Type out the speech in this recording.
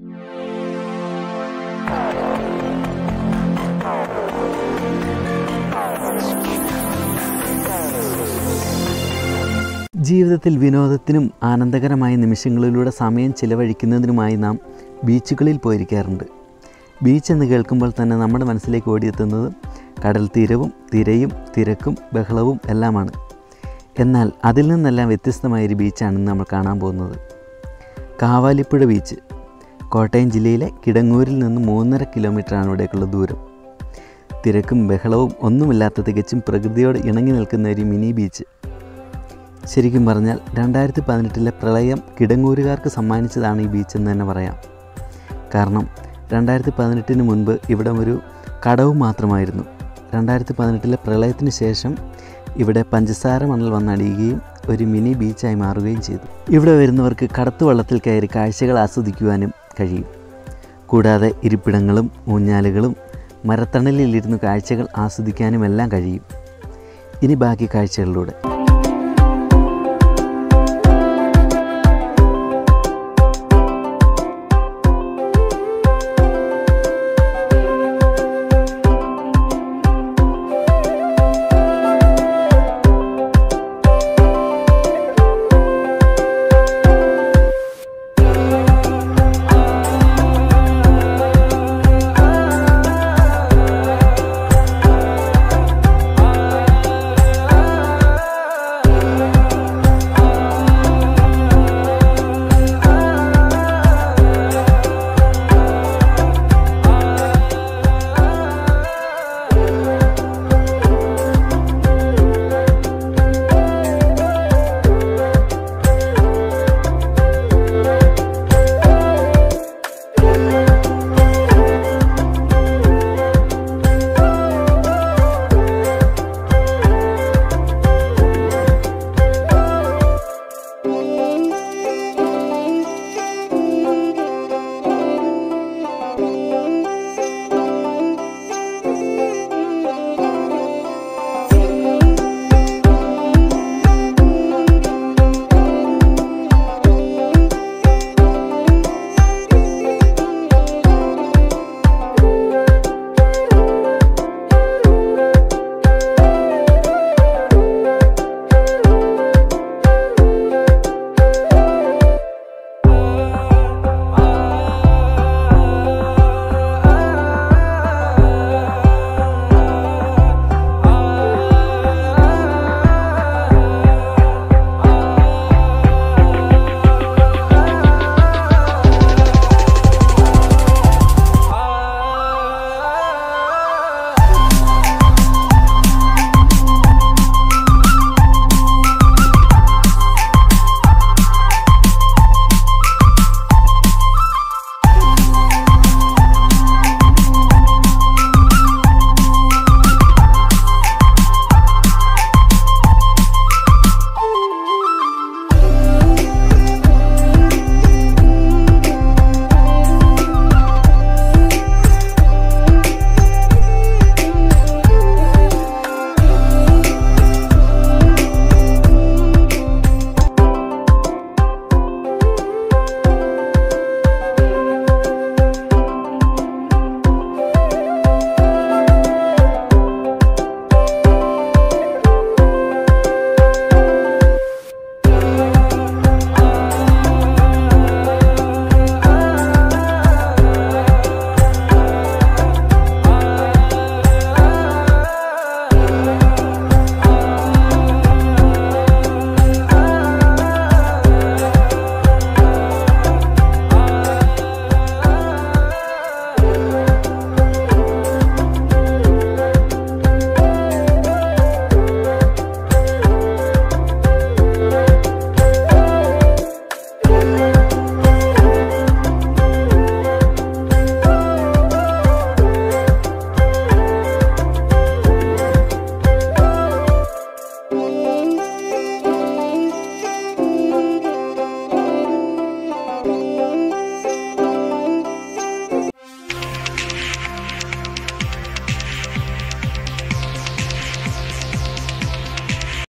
ജീവിതത്തിൽ വിനോദത്തിനും ആനന്ദകരമായ നിമിഷങ്ങളിലൂടെ സമയം ചിലവഴിക്കുന്നതിനുമായി നാം ബീച്ചുകളിൽ പോയിരിക്കാറുണ്ട് ബീച്ച് എന്ന് കേൾക്കുമ്പോൾ തന്നെ നമ്മുടെ മനസ്സിലേക്ക് ഓടിയെത്തുന്നത് കടൽ തീരവും തിരയും തിരക്കും ബഹളവും എല്ലാമാണ് എന്നാൽ അതിൽ നിന്നെല്ലാം വ്യത്യസ്തമായൊരു ബീച്ചാണ് ഇന്ന് നമ്മൾ കാണാൻ പോകുന്നത് കാവാലിപ്പുഴ ബീച്ച് കോട്ടയം ജില്ലയിലെ കിടങ്ങൂരിൽ നിന്ന് മൂന്നര കിലോമീറ്ററാണ് ഇവിടേക്കുള്ള ദൂരം തിരക്കും ബഹളവും ഒന്നുമില്ലാത്ത തികച്ചും പ്രകൃതിയോട് ഇണങ്ങി നിൽക്കുന്ന ഒരു മിനി ബീച്ച് ശരിക്കും പറഞ്ഞാൽ രണ്ടായിരത്തി പതിനെട്ടിലെ പ്രളയം കിടങ്ങൂരുകാർക്ക് സമ്മാനിച്ചതാണ് ഈ ബീച്ച് എന്ന് തന്നെ പറയാം കാരണം രണ്ടായിരത്തി പതിനെട്ടിന് മുൻപ് ഇവിടെ ഒരു കടവ് മാത്രമായിരുന്നു രണ്ടായിരത്തി പതിനെട്ടിലെ പ്രളയത്തിന് ശേഷം ഇവിടെ പഞ്ചസാര മണൽ വന്നടിയുകയും ഒരു മിനി ബീച്ചായി മാറുകയും ചെയ്തു ഇവിടെ വരുന്നവർക്ക് കടത്തു വള്ളത്തിൽ കയറി കാഴ്ചകൾ ആസ്വദിക്കുവാനും കഴിയും കൂടാതെ ഇരിപ്പിടങ്ങളും ഊഞ്ഞാലുകളും മരത്തണലിലിരുന്ന് കാഴ്ചകൾ ആസ്വദിക്കാനുമെല്ലാം കഴിയും ഇനി ബാക്കി കാഴ്ചകളിലൂടെ